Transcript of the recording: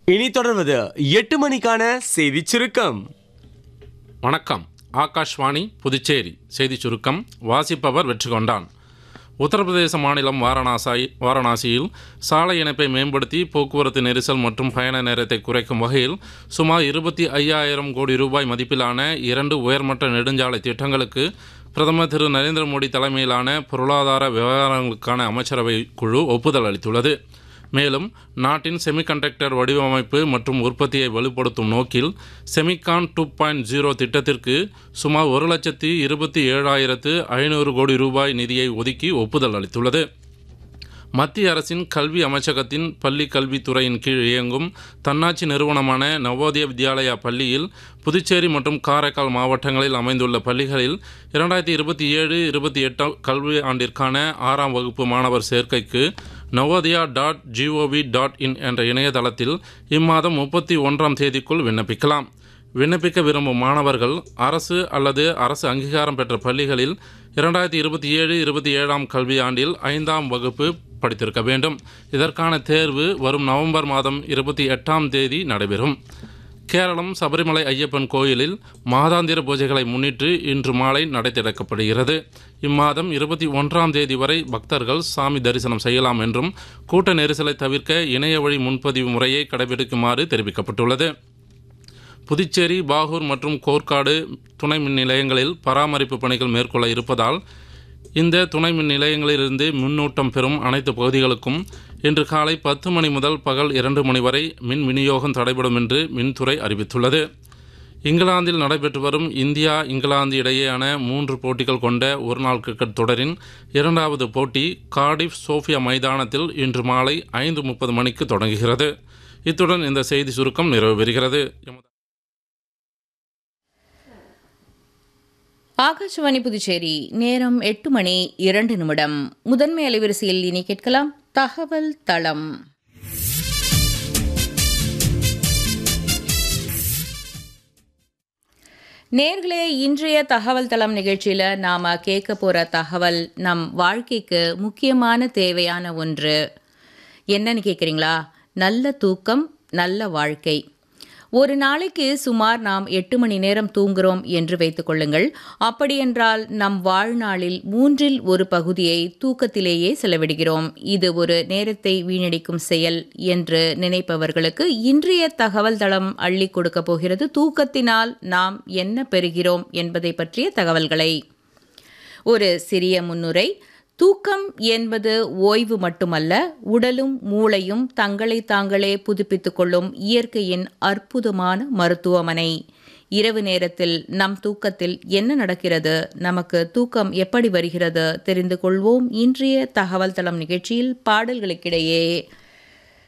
இனி தொடர்வது எட்டு மணிக்கான செய்தி சுருக்கம் வணக்கம் ஆகாஷ்வாணி புதுச்சேரி செய்திச் சுருக்கம் வாசிப்பவர் வெற்றி கொண்டான் உத்தரப்பிரதேச மாநிலம் வாரணாசி வாரணாசியில் சாலை இணைப்பை மேம்படுத்தி போக்குவரத்து நெரிசல் மற்றும் பயண நேரத்தை குறைக்கும் வகையில் சுமார் இருபத்தி ஐயாயிரம் கோடி ரூபாய் மதிப்பிலான இரண்டு உயர்மட்ட நெடுஞ்சாலை திட்டங்களுக்கு பிரதமர் திரு நரேந்திர மோடி தலைமையிலான பொருளாதார விவகாரங்களுக்கான அமைச்சரவை குழு ஒப்புதல் அளித்துள்ளது மேலும் நாட்டின் செமிகண்டக்டர் வடிவமைப்பு மற்றும் உற்பத்தியை வலுப்படுத்தும் நோக்கில் செமிகான் டூ பாயிண்ட் ஜீரோ திட்டத்திற்கு சுமார் ஒரு லட்சத்தி இருபத்தி ஏழாயிரத்து ஐநூறு கோடி ரூபாய் நிதியை ஒதுக்கி ஒப்புதல் அளித்துள்ளது மத்திய அரசின் கல்வி அமைச்சகத்தின் பள்ளி கல்வித்துறையின் கீழ் இயங்கும் தன்னாட்சி நிறுவனமான நவோதய வித்யாலயா பள்ளியில் புதுச்சேரி மற்றும் காரைக்கால் மாவட்டங்களில் அமைந்துள்ள பள்ளிகளில் இரண்டாயிரத்தி இருபத்தி ஏழு இருபத்தி எட்டாம் கல்வி ஆண்டிற்கான ஆறாம் வகுப்பு மாணவர் சேர்க்கைக்கு Navodaya dot GOV dot in என்ற இணையதளத்தில் இம்மாதம் முப்பத்தி ஒன்றாம் தேதிக்குள் விண்ணப்பிக்கலாம் விண்ணப்பிக்க விரும்பும் மாணவர்கள் அரசு அல்லது அரசு அங்கீகாரம் பெற்ற பள்ளிகளில் இரண்டாயிரத்தி இருபத்தி ஏழு இருபத்தி ஏழாம் கல்வி ஆண்டில் ஐந்தாம் வகுப்பு படித்திருக்க வேண்டும் இதற்கான தேர்வு வரும் நவம்பர் மாதம் இருபத்தி எட்டாம் தேதி நடைபெறும் கேரளம் சபரிமலை ஐயப்பன் கோயிலில் மாதாந்திர பூஜைகளை முன்னிட்டு இன்று மாலை நடை திறக்கப்படுகிறது இம்மாதம் இருபத்தி ஒன்றாம் தேதி வரை பக்தர்கள் சாமி தரிசனம் செய்யலாம் என்றும் கூட்ட நெரிசலை தவிர்க்க இணைய வழி முன்பதிவு முறையை கடைபிடிக்குமாறு தெரிவிக்கப்பட்டுள்ளது புதுச்சேரி பாகூர் மற்றும் கோர்க்காடு துணை மின் நிலையங்களில் பராமரிப்பு பணிகள் மேற்கொள்ள இருப்பதால் இந்த துணை மின் நிலையங்களிலிருந்து மின்னூட்டம் பெறும் அனைத்து பகுதிகளுக்கும் இன்று காலை பத்து மணி முதல் பகல் இரண்டு மணி வரை மின் விநியோகம் தடைபடும் என்று மின்துறை அறிவித்துள்ளது இங்கிலாந்தில் நடைபெற்று வரும் இந்தியா இங்கிலாந்து இடையேயான மூன்று போட்டிகள் கொண்ட ஒருநாள் கிரிக்கெட் தொடரின் இரண்டாவது போட்டி கார்டிஃப் சோஃபியா மைதானத்தில் இன்று மாலை ஐந்து முப்பது மணிக்கு தொடங்குகிறது இத்துடன் இந்த செய்தி சுருக்கம் நிறைவு பெறுகிறது எமது ஆகாஷவாணி புதுச்சேரி நேரம் எட்டு மணி இரண்டு நிமிடம் முதன்மை அலைவரிசையில் இனி கேட்கலாம் தகவல் தளம் நேர்களே இன்றைய தகவல் தளம் நிகழ்ச்சியில் நாம் கேட்க போகிற தகவல் நம் வாழ்க்கைக்கு முக்கியமான தேவையான ஒன்று என்னன்னு கேட்குறீங்களா நல்ல தூக்கம் நல்ல வாழ்க்கை ஒரு நாளைக்கு சுமார் நாம் எட்டு மணி நேரம் தூங்குகிறோம் என்று வைத்துக்கொள்ளுங்கள் அப்படியென்றால் நம் வாழ்நாளில் மூன்றில் ஒரு பகுதியை தூக்கத்திலேயே செலவிடுகிறோம் இது ஒரு நேரத்தை வீணடிக்கும் செயல் என்று நினைப்பவர்களுக்கு இன்றைய தகவல் தளம் அள்ளி கொடுக்க போகிறது தூக்கத்தினால் நாம் என்ன பெறுகிறோம் என்பதை பற்றிய தகவல்களை ஒரு சிறிய முன்னுரை தூக்கம் என்பது ஓய்வு மட்டுமல்ல உடலும் மூளையும் தங்களை தாங்களே புதுப்பித்துக் கொள்ளும் இயற்கையின் அற்புதமான மருத்துவமனை இரவு நேரத்தில் நம் தூக்கத்தில் என்ன நடக்கிறது நமக்கு தூக்கம் எப்படி வருகிறது தெரிந்து கொள்வோம் இன்றைய தகவல் தளம் நிகழ்ச்சியில் பாடல்களுக்கிடையே